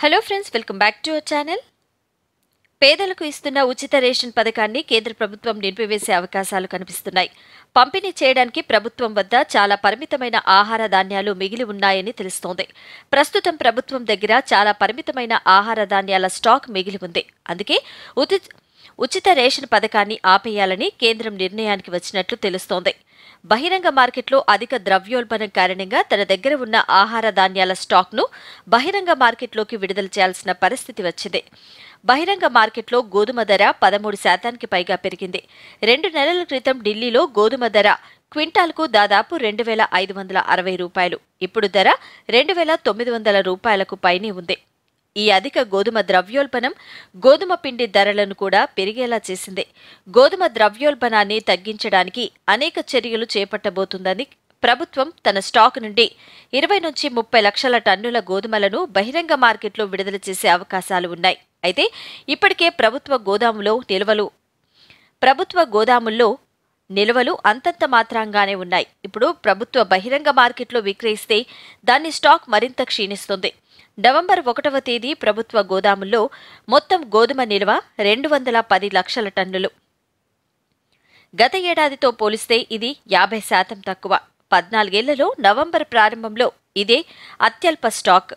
hello friends welcome back to our channel పేదలకు ఇస్తున్న ఉచిత రేషన్ పథకాన్ని కేంద్ర ప్రభుత్వం నిలిపివేసే అవకాశాలు కనిపిస్తున్నాయి పంపిణీ చేయడానికి ప్రభుత్వం వద్ద చాలా పరిమితమైన ఆహార ధాన్యాలు మిగిలి ఉన్నాయని తెలుస్తోంది ప్రస్తుతం ప్రభుత్వం దగ్గర చాలా పరిమితమైన ఆహార ధాన్యాల స్టాక్ మిగిలి ఉంది అందుకే ఉచి ఉచిత రేషన్ పథకాన్ని ఆపేయాలని కేంద్రం నిర్ణయానికి వచ్చినట్లు తెలుస్తోంది బహిరంగ మార్కెట్లో అధిక ద్రవ్యోల్బణం కారణంగా తన దగ్గర ఉన్న ఆహార ధాన్యాల స్టాక్ను బహిరంగ మార్కెట్లోకి విడుదల చేయాల్సిన పరిస్థితి వచ్చింది బహిరంగ మార్కెట్లో గోధుమ ధర పదమూడు శాతానికి పైగా పెరిగింది రెండు నెలల క్రితం ఢిల్లీలో గోధుమ ధర క్వింటాల్కు దాదాపు రెండు వేల ఐదు వందల అరవై రూపాయలు ఇప్పుడు ధర రెండు వేల తొమ్మిది వందల రూపాయలకు పైనే ఉంది ఈ అధిక గోధుమ ద్రవ్యోల్బణం గోధుమ పిండి ధరలను కూడా పెరిగేలా చేసింది గోధుమ ద్రవ్యోల్బణాన్ని తగ్గించడానికి అనేక చర్యలు చేపట్టబోతుందని ప్రభుత్వం తన స్టాక్ నుండి ఇరవై నుంచి ముప్పై లక్షల టన్నుల గోధుమలను బహిరంగ మార్కెట్లో విడుదల చేసే అవకాశాలు ఉన్నాయి అయితే ఇప్పటికే ప్రభుత్వ గోదాములో నిల్వలు ప్రభుత్వ గోదాముల్లో నిల్వలు అంతంత మాత్రంగానే ఉన్నాయి ఇప్పుడు ప్రభుత్వ బహిరంగ మార్కెట్లో విక్రయిస్తే దాని స్టాక్ మరింత క్షీణిస్తుంది నవంబర్ ఒకటవ తేదీ ప్రభుత్వ గోదాముల్లో మొత్తం గోధుమ నిల్వ రెండు వందల పది లక్షల టన్నులు గత ఏడాదితో పోలిస్తే ఇది యాభై శాతం తక్కువ పద్నాలుగేళ్లలో నవంబర్ ప్రారంభంలో ఇదే అత్యల్ప స్టాక్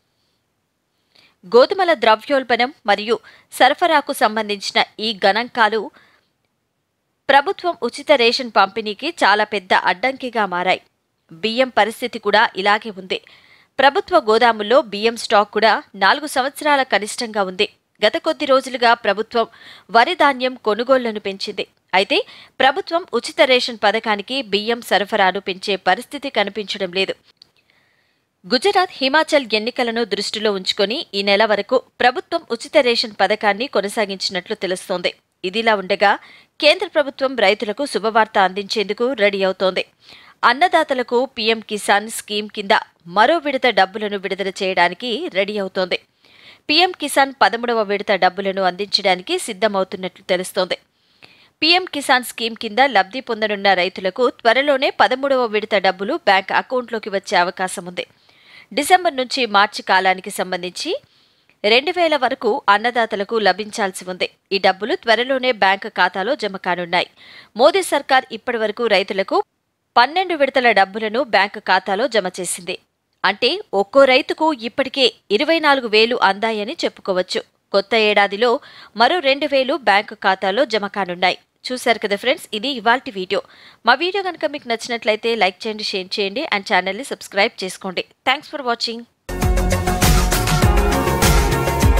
గోధుమల ద్రవ్యోల్బణం మరియు సరఫరాకు సంబంధించిన ఈ గణాంకాలు ప్రభుత్వం ఉచిత రేషన్ పంపిణీకి చాలా పెద్ద అడ్డంకిగా మారాయి బియ్యం పరిస్థితి కూడా ఇలాగే ఉంది ప్రభుత్వ గోదాముల్లో బియ్యం స్టాక్ కూడా నాలుగు సంవత్సరాల కనిష్టంగా ఉంది గత కొద్ది రోజులుగా ప్రభుత్వం వరి ధాన్యం కొనుగోళ్లను పెంచింది అయితే ప్రభుత్వం ఉచిత రేషన్ పథకానికి బియ్యం సరఫరాను పెంచే పరిస్థితి కనిపించడం లేదు గుజరాత్ హిమాచల్ ఎన్నికలను దృష్టిలో ఉంచుకొని ఈ నెల వరకు ప్రభుత్వం ఉచిత రేషన్ పథకాన్ని కొనసాగించినట్లు తెలుస్తోంది ఇదిలా ఉండగా కేంద్ర ప్రభుత్వం రైతులకు శుభవార్త అందించేందుకు రెడీ అవుతోంది అన్నదాతలకు పీఎం కిసాన్ స్కీమ్ కింద మరో విడత డబ్బులను విడుదల చేయడానికి రెడీ అవుతోంది పీఎం కిసాన్ పదమూడవ విడత డబ్బులను అందించడానికి సిద్ధమవుతున్నట్లు తెలుస్తోంది పీఎం కిసాన్ స్కీమ్ కింద లబ్ధి పొందనున్న రైతులకు త్వరలోనే పదమూడవ విడత డబ్బులు బ్యాంక్ అకౌంట్లోకి వచ్చే అవకాశం ఉంది డిసెంబర్ నుంచి మార్చి కాలానికి సంబంధించి రెండు వేల వరకు అన్నదాతలకు లభించాల్సి ఉంది ఈ డబ్బులు త్వరలోనే బ్యాంకు ఖాతాలో జమ కానున్నాయి మోదీ సర్కార్ ఇప్పటి వరకు రైతులకు పన్నెండు విడతల డబ్బులను బ్యాంకు ఖాతాలో జమ చేసింది అంటే ఒక్కో రైతుకు ఇప్పటికే ఇరవై నాలుగు వేలు అందాయని చెప్పుకోవచ్చు కొత్త ఏడాదిలో మరో రెండు వేలు బ్యాంకు ఖాతాలో జమ కానున్నాయి చూశారు కదా ఫ్రెండ్స్ ఇది ఇవాల్టి వీడియో మా వీడియో కనుక మీకు నచ్చినట్లయితే లైక్ చేయండి షేర్ చేయండి అండ్ ఛానల్ని సబ్స్క్రైబ్ చేసుకోండి థ్యాంక్స్ ఫర్ వాచింగ్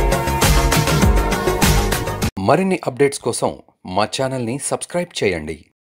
మరిన్ని అప్డేట్స్ కోసం మా ఛానల్ని సబ్స్క్రైబ్ చేయండి